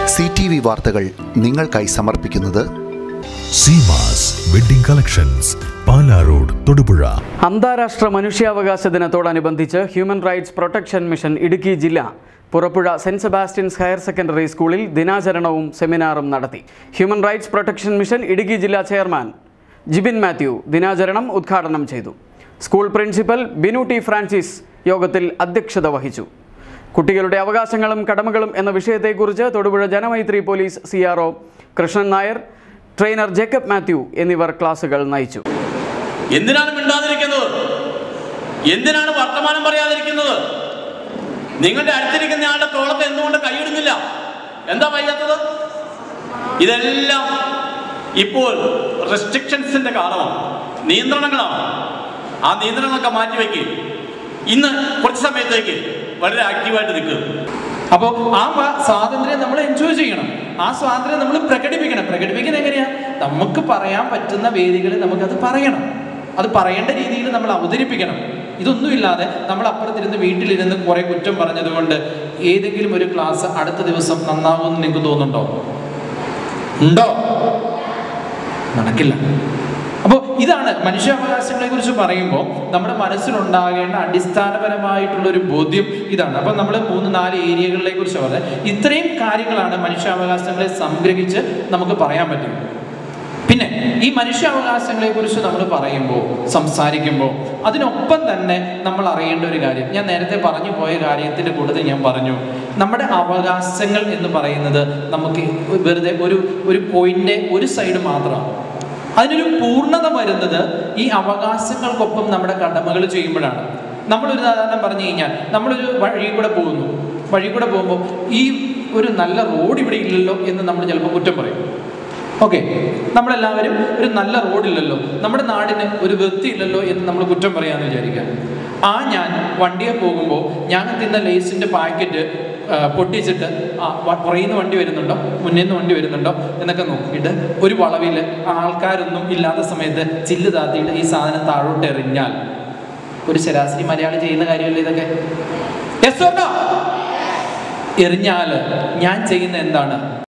C T V വാർത്തകൾ നിങ്ങൾക്കായി സമർപ്പിക്കുന്നത് Seemas wedding collections Pala road Thodupuzha അന്താരാഷ്ട്ര മനുഷ്യാവകാശ ദിനത്തോടനുബന്ധിച്ച് human rights protection mission Idukki ജില്ല Purappuzha saint Sebastian's higher secondary സ്കൂളിൽ ദിനാചരണവും സെമിനാറും നടത്തി human rights protection mission Idukki ജില്ലാ ചെയർമാൻ ജിബിൻ മാത്യു ദിനാചരണം ഉദ്ഘാടനം ചെയ്തു school principal Binu T Francis യോഗത്തിൽ അധ്യക്ഷത വഹിച്ചു കുട്ടികളുടെ അവകാശങ്ങളും കടമകളും എന്ന വിഷയത്തെക്കുറിച്ച് Thodupuzha Janamaithri police C R O Krishnan Nair trainer Jacob Mathew എന്നിവർ ക്ലാസുകൾ നയിച്ചു എന്തിനാണ് മിണ്ടാതിരിക്കുന്നത് എന്തിനാണ് വർത്തമാനം പറയാതിരിക്കുന്നത് നിങ്ങളുടെ അടുത്തിരിക്കുന്ന ആളുടെ തോളത്ത് എന്തുകൊണ്ട് കൈയിടുന്നില്ല എന്താ വയ്യാത്തത് ഇതെല്ലാം ഇപ്പോൾ റെസ്ട്രിക്ഷൻസിന്റെ കാലമാണ് നിയന്ത്രണങ്ങളാണ് ആ നിയന്ത്രണങ്ങളൊക്കെ മാറ്റിവെക്കുക ഇന്ന് കുറച്ച് സമയത്തേക്ക് വളരെ ആക്റ്റീവായിട്ട് നിൽക്കുക അപ്പോൾ ആ വ- സ്വാതന്ത്ര്യം നമ്മൾ എൻജോയ് ചെയ്യണം ആ സ്വാതന്ത്ര്യം നമ്മൾ പ്രകടിപ്പിക്കണം പ്രകടിപ്പിക്കുന്നത് എങ്ങനെയാ നമുക്ക് പറയാൻ പറ്റുന്ന വേദികളിൽ നമുക്കത് പറയണം അത് പറയേണ്ട രീതിയിൽ നമ്മൾ അവതരിപ്പിക്കണം ഇതൊന്നുമില്ലാതെ നമ്മൾ അപ്പുറത്തിരുന്ന് വീട്ടിലിരുന്ന് കുറെ കുറ്റം പറഞ്ഞതുകൊണ്ട് ഏതെങ്കിലും ഒരു ക്ലാസ് അടുത്ത ദിവസം നന്നാവുമെന്ന് നിങ്ങൾക്ക് തോന്നുന്നുണ്ടോ ഉണ്ടോ നടക്കില്ല അപ്പോൾ ഇതാണ് മനുഷ്യാവകാശങ്ങളെ കുറിച്ച് പറയുമ്പോൾ നമ്മുടെ മനസ്സിലുണ്ടാകേണ്ട അടിസ്ഥാനപരമായിട്ടുള്ള ഒരു ബോധ്യം ഇതാണ് അപ്പം നമ്മൾ മൂന്ന് നാല് ഏരിയകളെ കുറിച്ച് പറഞ്ഞത് ഇത്രയും കാര്യങ്ങളാണ് മനുഷ്യാവകാശങ്ങളെ സംഗ്രഹിച്ച് നമുക്ക് പറയാൻ പറ്റും പിന്നെ ഈ മനുഷ്യാവകാശങ്ങളെ കുറിച്ച് നമ്മൾ പറയുമ്പോൾ സംസാരിക്കുമ്പോൾ അതിനൊപ്പം തന്നെ നമ്മൾ അറിയേണ്ട ഒരു കാര്യം ഞാൻ നേരത്തെ പറഞ്ഞു പോയ കാര്യത്തിന്റെ കൂട്ടത്തിൽ ഞാൻ പറഞ്ഞു നമ്മുടെ അവകാശങ്ങൾ എന്ന് പറയുന്നത് നമുക്ക് വെറുതെ ഒരു ഒരു പോയിന്റ് ഒരു സൈഡ് മാത്രമാണ് അതിനൊരു പൂർണ്ണത വരുന്നത് ഈ അവകാശങ്ങൾക്കൊപ്പം നമ്മുടെ കടമകൾ ചെയ്യുമ്പോഴാണ് നമ്മളൊരു ഉദാഹരണം പറഞ്ഞു കഴിഞ്ഞാൽ നമ്മളൊരു വഴി കൂടെ പോകുന്നു വഴി കൂടെ പോകുമ്പോൾ ഈ ഒരു നല്ല റോഡ് ഇവിടെ ഇല്ലല്ലോ എന്ന് നമ്മൾ ചിലപ്പോൾ കുറ്റം പറയും ഓക്കെ നമ്മളെല്ലാവരും ഒരു നല്ല റോഡില്ലല്ലോ നമ്മുടെ നാടിന് ഒരു വൃത്തിയില്ലല്ലോ എന്ന് നമ്മൾ കുറ്റം പറയാമെന്ന് വിചാരിക്കാം ആ ഞാൻ വണ്ടിയെ പോകുമ്പോൾ ഞാൻ തിന്ന ലേസിന്റെ പാക്കറ്റ് പൊട്ടിച്ചിട്ട് ആ വ- പുറകിൽ നിന്ന് വണ്ടി വരുന്നുണ്ടോ മുന്നിൽ നിന്ന് വണ്ടി വരുന്നുണ്ടോ എന്നൊക്കെ നോക്കിയിട്ട് ഒരു വളവിൽ ആൾക്കാരൊന്നും ഇല്ലാത്ത സമയത്ത് ചില്ല് താത്തിയിട്ട് ഈ സാധനം താഴോട്ട് എറിഞ്ഞാൽ ഒരു ശരാശരി മലയാളി ചെയ്യുന്ന കാര്യമല്ലേ ഇതൊക്കെ Yes or no? എറിഞ്ഞാൽ ഞാൻ ചെയ്യുന്ന എന്താണ്